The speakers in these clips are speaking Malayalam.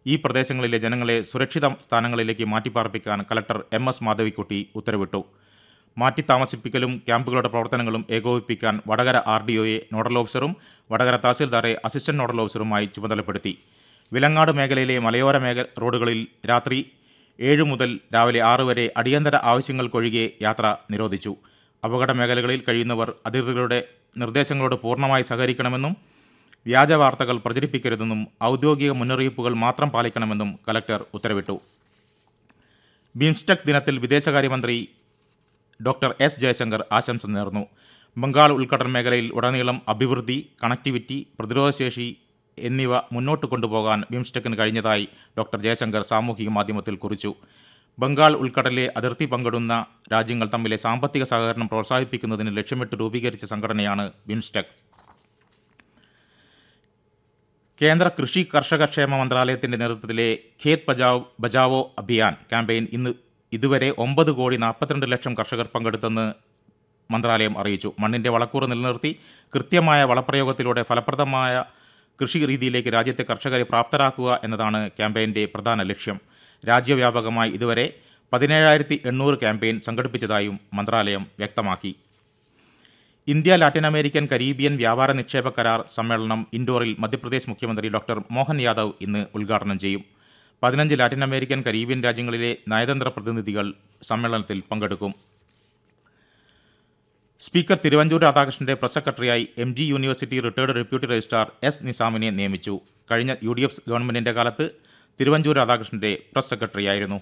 ഈ പ്രദേശങ്ങളിലെ ജനങ്ങളെ സുരക്ഷിത സ്ഥാനങ്ങളിലേക്ക് മാറ്റിപ്പാർപ്പിക്കാൻ കലക്ടർ എം എസ് മാധവിക്കുട്ടി ഉത്തരവിട്ടു മാറ്റി താമസിപ്പിക്കലും ക്യാമ്പുകളുടെ പ്രവർത്തനങ്ങളും ഏകോപിപ്പിക്കാൻ വടകര ആർ ഡി ഒയെ നോഡൽ ഓഫീസറും വടകര തഹസിൽദാറെ അസിസ്റ്റന്റ് നോഡൽ ഓഫീസറുമായി ചുമതലപ്പെടുത്തി വിലങ്ങാട് മേഖലയിലെ മലയോര മേഖ റോഡുകളിൽ രാത്രി ഏഴ് മുതൽ രാവിലെ ആറ് വരെ അടിയന്തര ആവശ്യങ്ങൾക്കൊഴികെ യാത്ര നിരോധിച്ചു അപകട മേഖലകളിൽ കഴിയുന്നവർ അധികൃതരുടെ നിർദ്ദേശങ്ങളോട് പൂർണ്ണമായി സഹകരിക്കണമെന്നും വ്യാജ വാർത്തകൾ പ്രചരിപ്പിക്കരുതെന്നും ഔദ്യോഗിക മുന്നറിയിപ്പുകൾ മാത്രം പാലിക്കണമെന്നും കലക്ടർ ഉത്തരവിട്ടു ബിംസ്റ്റെക് ദിനത്തിൽ വിദേശകാര്യമന്ത്രി ഡോക്ടർ എസ് ജയശങ്കർ ആശംസ നേർന്നു ബംഗാൾ ഉൾക്കടൽ മേഖലയിൽ ഉടനീളം അഭിവൃദ്ധി കണക്ടിവിറ്റി പ്രതിരോധശേഷി എന്നിവ മുന്നോട്ട് കൊണ്ടുപോകാൻ ബിംസ്റ്റെക്കിന് കഴിഞ്ഞതായി ഡോക്ടർ ജയശങ്കർ സാമൂഹിക മാധ്യമത്തിൽ കുറിച്ചു ബംഗാൾ ഉൾക്കടലിലെ അതിർത്തി പങ്കിടുന്ന രാജ്യങ്ങൾ തമ്മിലെ സാമ്പത്തിക സഹകരണം പ്രോത്സാഹിപ്പിക്കുന്നതിന് ലക്ഷ്യമിട്ട് രൂപീകരിച്ച സംഘടനയാണ് ബിംസ്റ്റെക് കേന്ദ്ര കൃഷി കർഷക ക്ഷേമ മന്ത്രാലയത്തിന്റെ നേതൃത്വത്തിലെ ഖേത് ബജാവ് ബജാവോ അഭിയാൻ ക്യാമ്പയിൻ ഇന്ന് ഇതുവരെ ഒമ്പത് കോടി നാൽപ്പത്തിരണ്ട് ലക്ഷം കർഷകർ പങ്കെടുത്തെന്ന് മന്ത്രാലയം അറിയിച്ചു മണ്ണിന്റെ വളക്കൂറ് നിലനിർത്തി കൃത്യമായ വളപ്രയോഗത്തിലൂടെ ഫലപ്രദമായ കൃഷി രീതിയിലേക്ക് രാജ്യത്തെ കർഷകരെ പ്രാപ്തരാക്കുക എന്നതാണ് ക്യാമ്പയിൻ്റെ പ്രധാന ലക്ഷ്യം രാജ്യവ്യാപകമായി ഇതുവരെ പതിനേഴായിരത്തി എണ്ണൂറ് ക്യാമ്പയിൻ സംഘടിപ്പിച്ചതായും മന്ത്രാലയം വ്യക്തമാക്കി ഇന്ത്യ ലാറ്റിൻ അമേരിക്കൻ കരീബിയൻ വ്യാപാര നിക്ഷേപ കരാർ സമ്മേളനം ഇൻഡോറിൽ മധ്യപ്രദേശ് മുഖ്യമന്ത്രി ഡോക്ടർ മോഹൻ യാദവ് ഇന്ന് ഉദ്ഘാടനം ചെയ്യും പതിനഞ്ച് ലാറ്റിൻ അമേരിക്കൻ കരീബിയൻ രാജ്യങ്ങളിലെ നയതന്ത്ര പ്രതിനിധികൾ സമ്മേളനത്തിൽ പങ്കെടുക്കും സ്പീക്കർ തിരുവഞ്ചൂർ രാധാകൃഷ്ണന്റെ പ്രസ് സെക്രട്ടറിയായി M G university retired deputy registrar S നിസാമിനെ നിയമിച്ചു കഴിഞ്ഞ യു ഡി എഫ് ഗവൺമെന്റിന്റെ കാലത്ത് തിരുവഞ്ചൂർ രാധാകൃഷ്ണന്റെ പ്രസ് സെക്രട്ടറിയായിരുന്നു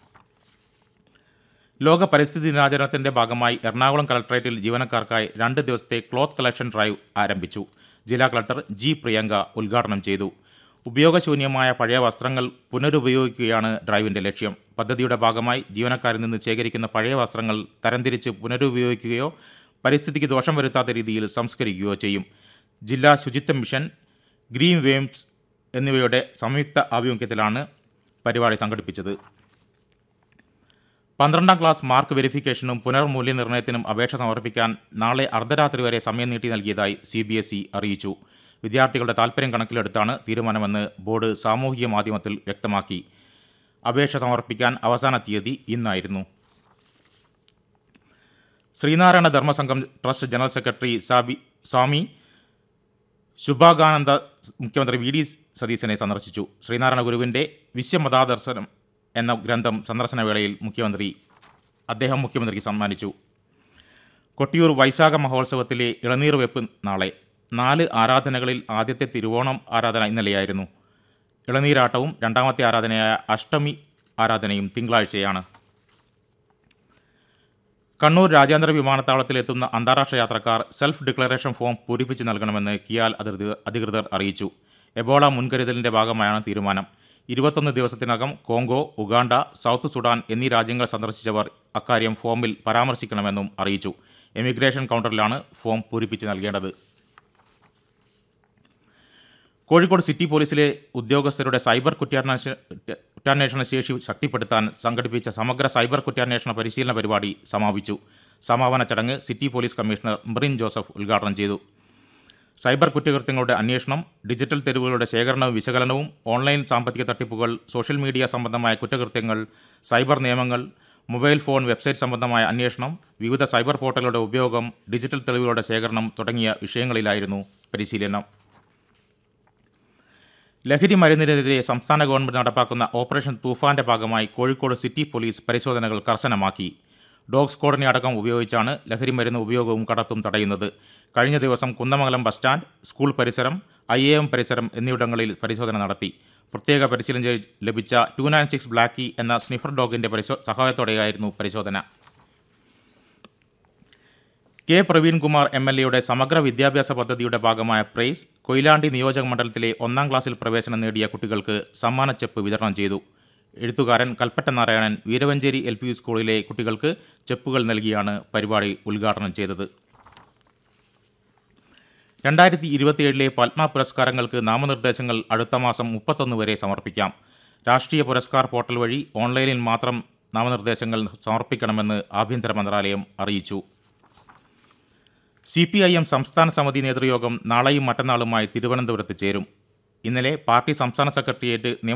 ലോക പരിസ്ഥിതി ദിനാചരണത്തിന്റെ ഭാഗമായി എറണാകുളം കളക്ടറേറ്റിൽ ജീവനക്കാർക്കായി രണ്ട് ദിവസത്തെ ക്ലോത്ത് കളക്ഷൻ ഡ്രൈവ് ആരംഭിച്ചു ജില്ലാ കളക്ടർ ജി പ്രിയങ്ക ഉദ്ഘാടനം ചെയ്തു ഉപയോഗശൂന്യമായ പഴയ വസ്ത്രങ്ങൾ പുനരുപയോഗിക്കുകയാണ് ഡ്രൈവിന്റെ ലക്ഷ്യം പദ്ധതിയുടെ ഭാഗമായി ജീവനക്കാരിൽ നിന്ന് ശേഖരിക്കുന്ന പഴയ വസ്ത്രങ്ങൾ തരംതിരിച്ച് പുനരുപയോഗിക്കുകയോ പരിസ്ഥിതിക്ക് ദോഷം വരുത്താത്ത രീതിയിൽ സംസ്കരിക്കുകയോ ചെയ്യും ജില്ലാ ശുചിത്വ മിഷൻ ഗ്രീൻ വേംസ് എന്നിവയുടെ സംയുക്ത ആഭിമുഖ്യത്തിലാണ് പരിപാടി സംഘടിപ്പിച്ചത് പന്ത്രണ്ടാം ക്ലാസ് മാർക്ക് വെരിഫിക്കേഷനും പുനർമൂല്യനിർണ്ണയത്തിനും അപേക്ഷ സമർപ്പിക്കാൻ നാളെ അർദ്ധരാത്രി വരെ സമയം നീട്ടി നൽകിയതായി സി ബി എസ് ഇ അറിയിച്ചു വിദ്യാർത്ഥികളുടെ താൽപ്പര്യം കണക്കിലെടുത്താണ് തീരുമാനമെന്ന് ബോർഡ് സാമൂഹിക മാധ്യമത്തിൽ വ്യക്തമാക്കി അപേക്ഷ സമർപ്പിക്കാൻ അവസാന തീയതി ഇന്നായിരുന്നു Sreenarayana Dharmasangham trust general secretary സാബി സ്വാമി ശുഭാകാനന്ദ മുഖ്യമന്ത്രി വി ഡി സതീശനെ സന്ദർശിച്ചു ശ്രീനാരായണ ഗുരുവിൻ്റെ വിശ്വമതാദർശനം എന്ന ഗ്രന്ഥം സന്ദർശന വേളയിൽ മുഖ്യമന്ത്രി അദ്ദേഹം മുഖ്യമന്ത്രിക്ക് സമ്മാനിച്ചു കൊട്ടിയൂർ വൈശാഖ മഹോത്സവത്തിലെ ഇളനീർ വെപ്പ് നാളെ നാല് ആരാധനകളിൽ ആദ്യത്തെ തിരുവോണം ആരാധന ഇന്നലെയായിരുന്നു ഇളനീരാട്ടവും രണ്ടാമത്തെ ആരാധനയായ അഷ്ടമി ആരാധനയും തിങ്കളാഴ്ചയാണ് കണ്ണൂർ രാജ്യാന്തര വിമാനത്താവളത്തിലെത്തുന്ന അന്താരാഷ്ട്ര യാത്രക്കാർ സെൽഫ് ഡിക്ലറേഷൻ ഫോം പൂരിപ്പിച്ച് നൽകണമെന്ന് കിയാൽ അധികൃതർ അധികൃതർ അറിയിച്ചു എബോള മുൻകരുതലിന്റെ ഭാഗമായാണ് തീരുമാനം ഇരുപത്തൊന്ന് ദിവസത്തിനകം കോങ്കോ ഉഗാണ്ട സൗത്ത് സുഡാൻ എന്നീ രാജ്യങ്ങൾ സന്ദർശിച്ചവർ അക്കാര്യം ഫോമിൽ പരാമർശിക്കണമെന്നും അറിയിച്ചു എമിഗ്രേഷൻ കൗണ്ടറിലാണ് ഫോം പൂരിപ്പിച്ച് നൽകേണ്ടത് കോഴിക്കോട് സിറ്റി പോലീസിലെ ഉദ്യോഗസ്ഥരുടെ സൈബർ കുറ്റാന്വേഷണ കുറ്റാന്വേഷണ ശേഷി ശക്തിപ്പെടുത്താൻ സംഘടിപ്പിച്ച സമഗ്ര സൈബർ കുറ്റാന്വേഷണ പരിശീലന പരിപാടി സമാപിച്ചു സമാപന ചടങ്ങ് city police commissioner Merin Joseph ഉദ്ഘാടനം ചെയ്തു സൈബർ കുറ്റകൃത്യങ്ങളുടെ അന്വേഷണം ഡിജിറ്റൽ തെരുവുകളുടെ ശേഖരണവും വിശകലനവും ഓൺലൈൻ സാമ്പത്തിക തട്ടിപ്പുകൾ സോഷ്യൽ മീഡിയ സംബന്ധമായ കുറ്റകൃത്യങ്ങൾ സൈബർ നിയമങ്ങൾ മൊബൈൽ ഫോൺ വെബ്സൈറ്റ് സംബന്ധമായ അന്വേഷണം വിവിധ സൈബർ പോർട്ടലുകളുടെ ഉപയോഗം ഡിജിറ്റൽ തെളിവുകളുടെ ശേഖരണം തുടങ്ങിയ വിഷയങ്ങളിലായിരുന്നു പരിശീലനം ലഹരി മരുന്നിനെതിരെ സംസ്ഥാന ഗവൺമെന്റ് നടപ്പാക്കുന്ന ഓപ്പറേഷൻ തൂഫാന്റെ ഭാഗമായി കോഴിക്കോട് സിറ്റി പോലീസ് പരിശോധനകൾ കർശനമാക്കി ഡോഗ് സ്ക്വാഡിനെ അടക്കം ഉപയോഗിച്ചാണ് ലഹരി മരുന്ന് ഉപയോഗവും കടത്തും തടയുന്നത് കഴിഞ്ഞ ദിവസം കുന്നമംഗലം ബസ് സ്റ്റാൻഡ് സ്കൂൾ പരിസരം ഐ എ എം പരിസരം എന്നിവിടങ്ങളിൽ പരിശോധന നടത്തി പ്രത്യേക പരിശീലനം ചെയ്- ലഭിച്ച ടു നയൻ സിക്സ് ബ്ലാക്കി എന്ന സ്നിഫർ ഡോഗിന്റെ പരിശോ സഹായത്തോടെയായിരുന്നു പരിശോധന കെ പ്രവീൺകുമാർ എം എൽ എയുടെ സമഗ്ര വിദ്യാഭ്യാസ പദ്ധതിയുടെ ഭാഗമായ പ്രൈസ് കൊയിലാണ്ടി നിയോജക മണ്ഡലത്തിലെ ഒന്നാം ക്ലാസ്സിൽ പ്രവേശനം നേടിയ കുട്ടികൾക്ക് സമ്മാന ചെപ്പ് വിതരണം ചെയ്തു എഴുത്തുകാരൻ കൽപ്പറ്റ നാരായണൻ വീരവഞ്ചേരി എൽ പി സ്കൂളിലെ കുട്ടികൾക്ക് ചെപ്പുകൾ നൽകിയാണ് പരിപാടി ഉദ്ഘാടനം ചെയ്തത് രണ്ടായിരത്തി ഇരുപത്തിയേഴിലെ പത്മ പുരസ്കാരങ്ങൾക്ക് നാമനിർദ്ദേശങ്ങൾ അടുത്ത മാസം മുപ്പത്തൊന്ന് വരെ സമർപ്പിക്കാം രാഷ്ട്രീയ പുരസ്കാർ പോർട്ടൽ വഴി ഓൺലൈനിൽ മാത്രം നാമനിർദ്ദേശങ്ങൾ സമർപ്പിക്കണമെന്ന് ആഭ്യന്തര മന്ത്രാലയം അറിയിച്ചു സി പി ഐ എം സംസ്ഥാന സമിതി നേതൃയോഗം നാളെയും മറ്റന്നാളുമായി തിരുവനന്തപുരത്ത് ചേരും ഇന്നലെ പാർട്ടി സംസ്ഥാന സെക്രട്ടേറിയറ്റ് നിയമ